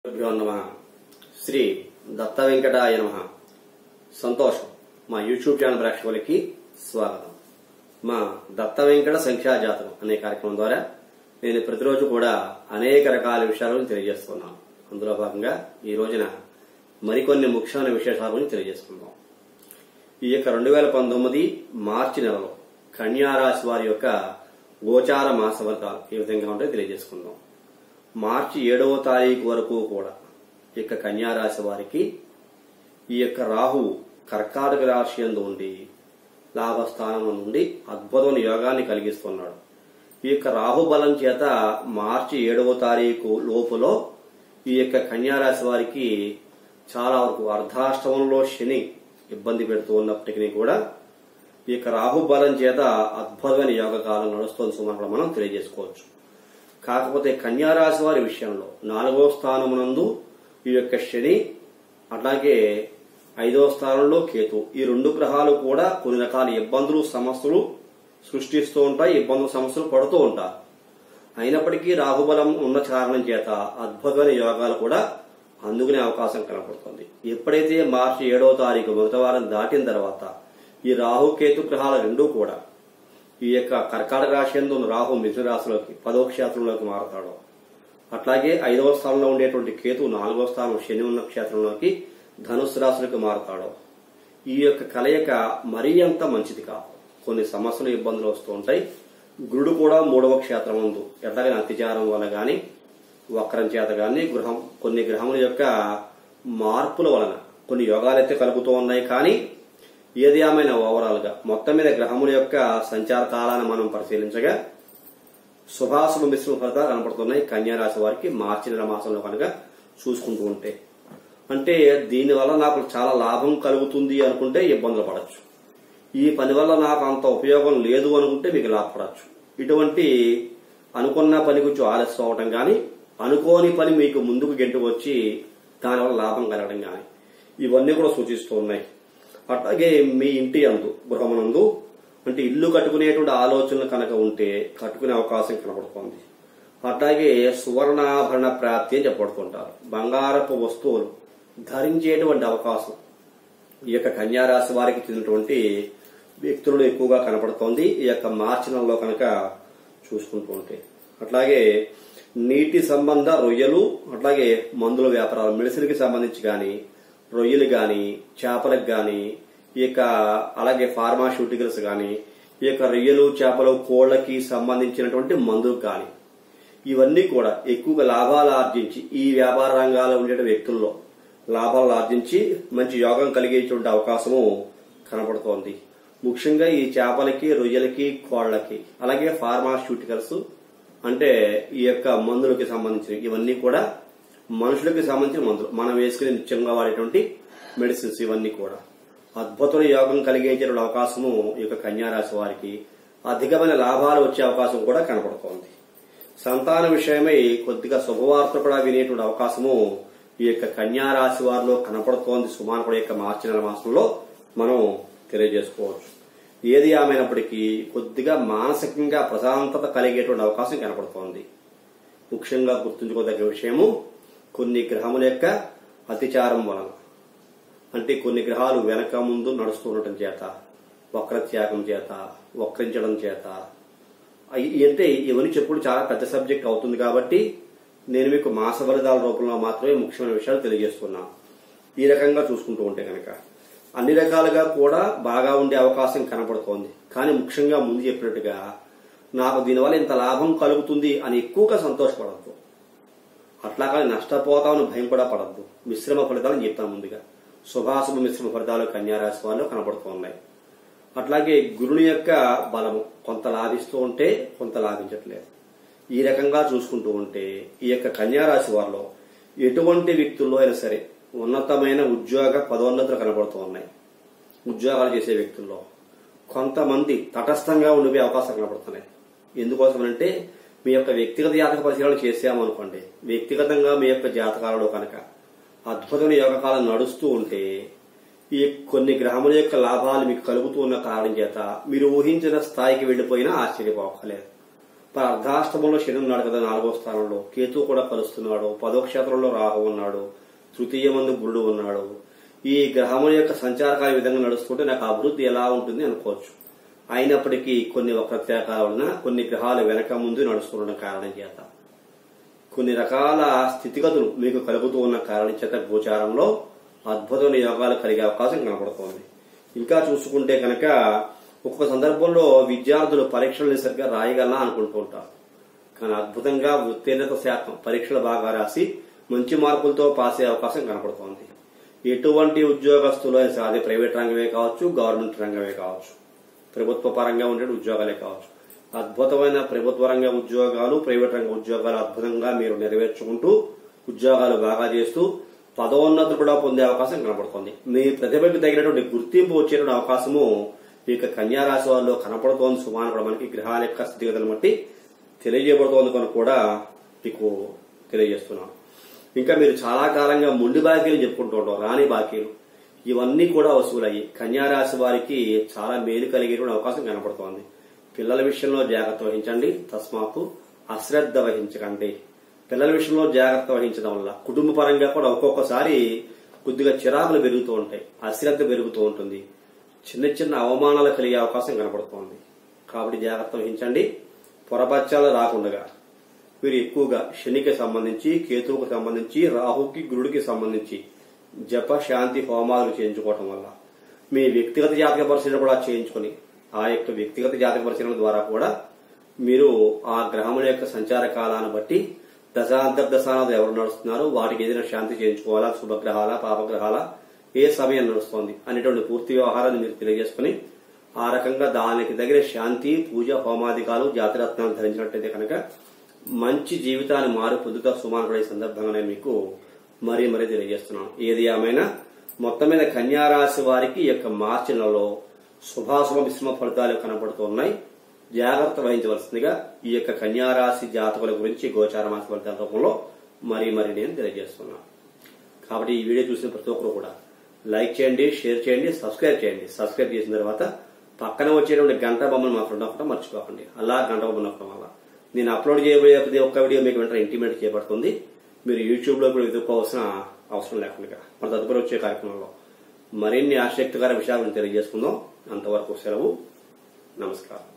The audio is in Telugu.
గురుభ్యో నమ శ్రీ దత్త వెంకటాయ నమ సంతోషం మా యూట్యూబ్ ఛానల్ ప్రేక్షకులకి స్వాగతం మా దత్త వెంకట సంఖ్యా జాతకం అనే కార్యక్రమం ద్వారా నేను ప్రతిరోజు కూడా అనేక రకాల విషయాలను తెలియజేస్తున్నాను అందులో భాగంగా ఈ రోజున మరికొన్ని ముఖ్యమైన విశేషాల గురించి తెలియజేసుకుందాం ఈ యొక్క రెండు వేల పంతొమ్మిది మార్చి నెలలో కన్యారాశి వారి యొక్క గోచార మాస ఫలితాలు ఏ విధంగా ఉంటాయో తెలియజేసుకుందాం మార్చి ఏడవ తారీఖు వరకు కూడా ఈ యొక్క కన్యారాశి వారికి ఈ యొక్క రాహువు కర్కాటక రాశి యందు ఉండి లాభస్థానం నుండి అద్భుతమైన యోగాన్ని కలిగిస్తున్నాడు ఈ యొక్క రాహు బలం చేత మార్చి ఏడవ తారీఖు లోపులో ఈ యొక్క కన్యారాశి వారికి చాలా వరకు అర్ధాష్టమంలో శని ఇబ్బంది పెడుతూ ఉన్నప్పటికీ కూడా ఈ యొక్క రాహు బలం చేత అద్భుతమైన యోగ కాలం నడుస్తుంది సుమారు మనం తెలియజేసుకోవచ్చు కాకపోతే కన్యారాశి వారి విషయంలో నాలుగో స్థానమునందు ఈ యొక్క శని అట్లాగే ఐదవ స్థానంలో కేతు ఈ రెండు గ్రహాలు కూడా కొన్ని రకాల ఇబ్బందులు సమస్యలు సృష్టిస్తూ ఉంటాయి ఇబ్బందులు సమస్యలు పడుతూ ఉంటారు అయినప్పటికీ రాహుబలం ఉన్న కారణం చేత అద్భుతమైన యోగాలు కూడా అందుకునే అవకాశం కనపడుతుంది ఎప్పుడైతే మార్చి ఏడవ తారీఖు మొదటి వారం దాటిన తర్వాత ఈ రాహు కేతు గ్రహాల రెండూ కూడా ఈ యొక్క కర్కాటక రాశి యందు ఉన్న రాహు మిథున రాశిలోకి పదవ క్షేత్రంలోకి మారతాడు అట్లాగే ఐదవ స్థానంలో ఉండేటువంటి కేతు నాలుగవ స్థానం శని ఉన్న క్షేత్రంలోకి ధనుసు రాశిలోకి మారతాడు ఈ యొక్క కలయిక మరీ అంత మంచిది కాదు కొన్ని సమస్యలు ఇబ్బందులు వస్తూ ఉంటాయి గురుడు కూడా మూడవ క్షేత్రం ముందు ఎట్లాగైనా అతిచారం వల్ల గాని వక్రం చేత గాని గృహం కొన్ని గ్రహముల యొక్క మార్పుల వలన కొన్ని యోగాలైతే కలుగుతూ ఉన్నాయి కానీ ఏది ఏమైనా ఓవరాల్ గా మొత్తం మీద గ్రహముల యొక్క సంచార కాలాన్ని మనం పరిశీలించగా శుభాశుభ మిశ్రమ ఫలితాలు కనపడుతున్నాయి కన్యారాశి వారికి మార్చి నెల మాసంలో కనుక చూసుకుంటూ ఉంటే అంటే దీనివల్ల నాకు చాలా లాభం కలుగుతుంది అనుకుంటే ఇబ్బందులు పడచ్చు ఈ పని వల్ల నాకు అంత ఉపయోగం లేదు అనుకుంటే మీకు లాభపడచ్చు ఇటువంటి అనుకున్న పని గురించి ఆలస్యం అవటం కానీ అనుకోని పని మీకు ముందుకు గెంటు వచ్చి దానివల్ల లాభం కలగడం కానీ ఇవన్నీ కూడా సూచిస్తూ ఉన్నాయి అట్లాగే మీ ఇంటి అందు గృహమునందు అంటే ఇల్లు కట్టుకునేటువంటి ఆలోచనలు కనుక ఉంటే కట్టుకునే అవకాశం కనబడుతోంది అట్లాగే సువర్ణాభరణ ప్రాప్తి అని చెప్పబడుతుంటారు బంగారపు వస్తువులు ధరించేటువంటి అవకాశం ఈ యొక్క కన్యారాశి వారికి చెందినటువంటి వ్యక్తులు ఎక్కువగా కనపడుతోంది ఈ యొక్క మార్చి నెలలో కనుక చూసుకుంటూ ఉంటే అట్లాగే నీటి సంబంధ రొయ్యలు అట్లాగే మందుల వ్యాపారాలు మెడిసిన్ కి సంబంధించి గాని రొయ్యలు గాని చేపలకు గాని ఈ యొక్క అలాగే ఫార్మాస్యూటికల్స్ గాని ఈ యొక్క రొయ్యలు చేపలు కోళ్లకి సంబంధించినటువంటి మందులు కానీ ఇవన్నీ కూడా ఎక్కువగా లాభాలు ఆర్జించి ఈ వ్యాపార రంగాల్లో ఉండే వ్యక్తుల్లో లాభాలు ఆర్జించి మంచి యోగం కలిగేటువంటి అవకాశము కనబడుతోంది ముఖ్యంగా ఈ చేపలకి రొయ్యలకి కోళ్లకి అలాగే ఫార్మాస్యూటికల్స్ అంటే ఈ యొక్క మందులకి సంబంధించిన ఇవన్నీ కూడా మనుషులకి సంబంధించిన మందులు మనం వేసుకుని నిత్యంగా వాడేటువంటి మెడిసిన్స్ ఇవన్నీ కూడా అద్భుతమైన యోగం కలిగేటువంటి అవకాశము ఈ యొక్క కన్యారాశి వారికి అధికమైన లాభాలు వచ్చే అవకాశం కూడా కనపడుతోంది సంతాన విషయమై కొద్దిగా శుభవార్త కూడా వినేటువంటి అవకాశము ఈ యొక్క కన్యారాశి వారిలో కనపడుతోంది సుమానుడు యొక్క మార్చి నెల మాసంలో మనం తెలియజేసుకోవచ్చు ఏది ఏమైనప్పటికీ కొద్దిగా మానసికంగా ప్రశాంతత కలిగేటువంటి అవకాశం కనపడుతోంది ముఖ్యంగా గుర్తుంచుకోదగ్గ విషయము కొన్ని గ్రహముల యొక్క అతిచారం వలన అంటే కొన్ని గ్రహాలు వెనక ముందు నడుస్తూ ఉండటం చేత వక్రత్యాగం చేత వక్రించడం చేత అయి- అంటే ఇవన్నీ చెప్పుడు చాలా పెద్ద సబ్జెక్ట్ అవుతుంది కాబట్టి నేను మీకు మాస ఫలితాల రూపంలో మాత్రమే ముఖ్యమైన విషయాలు తెలియజేస్తున్నాను ఈ రకంగా చూసుకుంటూ ఉంటే కనుక అన్ని రకాలుగా కూడా బాగా ఉండే అవకాశం కనపడుతోంది కానీ ముఖ్యంగా ముందు చెప్పినట్టుగా నాకు దీనివల్ల ఇంత లాభం కలుగుతుంది అని ఎక్కువగా సంతోషపడద్దు అట్లా కానీ నష్టపోతామని భయం కూడా పడద్దు మిశ్రమ ఫలితాలు చెప్తాను ముందుగా శుభాశుభ మిశ్రమ ఫలితాలు కన్యారాశి వాళ్ళు కనబడుతూ ఉన్నాయి అట్లాగే గురుని యొక్క బలము కొంత లాభిస్తూ ఉంటే కొంత లాభించట్లేదు ఈ రకంగా చూసుకుంటూ ఉంటే ఈ యొక్క కన్యారాశి వారిలో ఎటువంటి వ్యక్తుల్లో అయినా సరే ఉన్నతమైన ఉద్యోగ పదోన్నతులు కనబడుతూ ఉన్నాయి ఉద్యోగాలు చేసే వ్యక్తుల్లో కొంతమంది తటస్థంగా ఉండిపోయే అవకాశాలు కనబడుతున్నాయి ఎందుకోసమంటే మీ యొక్క వ్యక్తిగత జాతక పరిశీలన చేసామనుకోండి వ్యక్తిగతంగా మీ యొక్క జాతకాలలో కనుక అద్భుతమైన యోగకాలం నడుస్తూ ఉంటే ఈ కొన్ని గ్రహముల యొక్క లాభాలు మీకు కలుగుతూ ఉన్న కారణం చేత మీరు ఊహించిన స్థాయికి వెళ్లిపోయినా ఆశ్చర్యపోకలేదు మరి అర్ధాష్టమంలో శని ఉన్నాడు కదా నాలుగో స్థానంలో కేతు కూడా కలుస్తున్నాడు పదో క్షేత్రంలో రాహు ఉన్నాడు తృతీయ మందు గురుడు ఉన్నాడు ఈ గ్రహముల యొక్క సంచారకాల విధంగా నడుస్తుంటే నాకు అభివృద్ధి ఎలా ఉంటుంది అనుకోవచ్చు అయినప్పటికీ కొన్ని వక్రత్యాకాల వలన కొన్ని గ్రహాలు వెనక ముందు నడుస్తుండడం కారణం చేత కొన్ని రకాల స్థితిగతులు మీకు కలుగుతూ ఉన్న కారణం చేత గోచారంలో అద్భుతమైన యోగాలు కలిగే అవకాశం కనబడుతోంది ఇంకా చూసుకుంటే కనుక ఒక్కొక్క సందర్భంలో విద్యార్థులు పరీక్షలను సరిగ్గా రాయగలనా అనుకుంటూ ఉంటారు కానీ అద్భుతంగా ఉత్తీర్ణత శాతం పరీక్షలు బాగా రాసి మంచి మార్కులతో పాస్ అయ్యే అవకాశం కనపడుతోంది ఎటువంటి ఉద్యోగస్తులు అయినా సరే, అది ప్రైవేట్ రంగమే కావచ్చు గవర్నమెంట్ రంగమే కావచ్చు ప్రభుత్వ పరంగా ఉండే ఉద్యోగాలే కావచ్చు అద్భుతమైన ప్రభుత్వ రంగ ఉద్యోగాలు ప్రైవేట్ రంగ ఉద్యోగాలు అద్భుతంగా మీరు నెరవేర్చుకుంటూ ఉద్యోగాలు బాగా చేస్తూ పదోన్నతులు కూడా పొందే అవకాశం కనబడుతుంది మీ ప్రతిభకు తగినటువంటి గుర్తింపు వచ్చేటువంటి అవకాశము ఈ యొక్క కన్యా రాశి వారిలో కనపడుతోంది సుమాను కూడా మనకి గ్రహాల యొక్క స్థితిగతులను బట్టి తెలియజేయబడుతోంది కనుక కూడా మీకు తెలియజేస్తున్నాను ఇంకా మీరు చాలా కాలంగా ముండి బాకీలు చెప్పుకుంటూ ఉంటాం రాని బాకీలు ఇవన్నీ కూడా వసూలయ్యి కన్యా రాశి వారికి చాలా మేలు కలిగేటువంటి అవకాశం కనపడుతోంది పిల్లల విషయంలో జాగ్రత్త వహించండి తస్మాత్తు అశ్రద్ధ వహించకండి పిల్లల విషయంలో జాగ్రత్త వహించడం వల్ల కుటుంబ పరంగా కూడా ఒక్కొక్కసారి కొద్దిగా చిరాకులు పెరుగుతూ ఉంటాయి అశ్రద్ధ పెరుగుతూ ఉంటుంది చిన్న చిన్న అవమానాలు కలిగే అవకాశం కనపడుతోంది కాబట్టి జాగ్రత్త వహించండి పొరపచ్చాలు రాకుండా వీరు ఎక్కువగా శనికి సంబంధించి కేతువుకు సంబంధించి రాహుకి గురుడికి సంబంధించి జప శాంతి హోమాలు చేయించుకోవటం వల్ల మీ వ్యక్తిగత జాతక పరిశీలన కూడా చేయించుకొని ఆ యొక్క వ్యక్తిగత జాతక పరిశీలన ద్వారా కూడా మీరు ఆ గ్రహముల యొక్క సంచార కాలాన్ని బట్టి దశాంతర్దశానాలు ఎవరు నడుస్తున్నారు వాటికి ఏదైనా శాంతి చేయించుకోవాలా శుభగ్రహాల పాపగ్రహాల ఏ సమయం నడుస్తోంది అనేటువంటి పూర్తి వ్యవహారాన్ని మీరు తెలియజేసుకుని ఆ రకంగా దానికి తగిన శాంతి పూజ హోమాధికాలు జాతిరత్నాలు ధరించినట్టయితే కనుక మంచి జీవితాన్ని మారు పొందుతా సుమారు కూడా ఈ సందర్భంగానే మీకు మరీ మరీ తెలియజేస్తున్నాను ఏది ఏమైనా మొత్తం మీద కన్యా రాశి వారికి ఈ యొక్క మార్చి నెలలో శుభాశుభ మిశ్రమ ఫలితాలు కనబడుతున్నాయి జాగ్రత్త వహించవలసిందిగా ఈ యొక్క కన్యా రాశి జాతకుల గురించి గోచార మాస ఫలితాల రూపంలో మరీ మరీ నేను తెలియజేస్తున్నాను కాబట్టి ఈ వీడియో చూసిన ప్రతి ఒక్కరు కూడా లైక్ చేయండి షేర్ చేయండి సబ్స్క్రైబ్ చేయండి సబ్స్క్రైబ్ చేసిన తర్వాత పక్కన వచ్చేటువంటి గంట బొమ్మను మాత్రం నొక్కడం మర్చిపోకండి అలా గంట బొమ్మ నొక్కడం వల్ల నేను అప్లోడ్ చేయబోయే ప్రతి ఒక్క వీడియో మీకు వెంటనే ఇంటిమేట్ చేయబడుతుంది మీరు యూట్యూబ్ లో కూడా వెతుక్కోవాల్సిన అవసరం లేకుండా మన తదుపరి వచ్చే కార్యక్రమంలో మరిన్ని ఆసక్తికర విషయాలను తెలియజేసుకుందాం అంతవరకు సెలవు నమస్కారం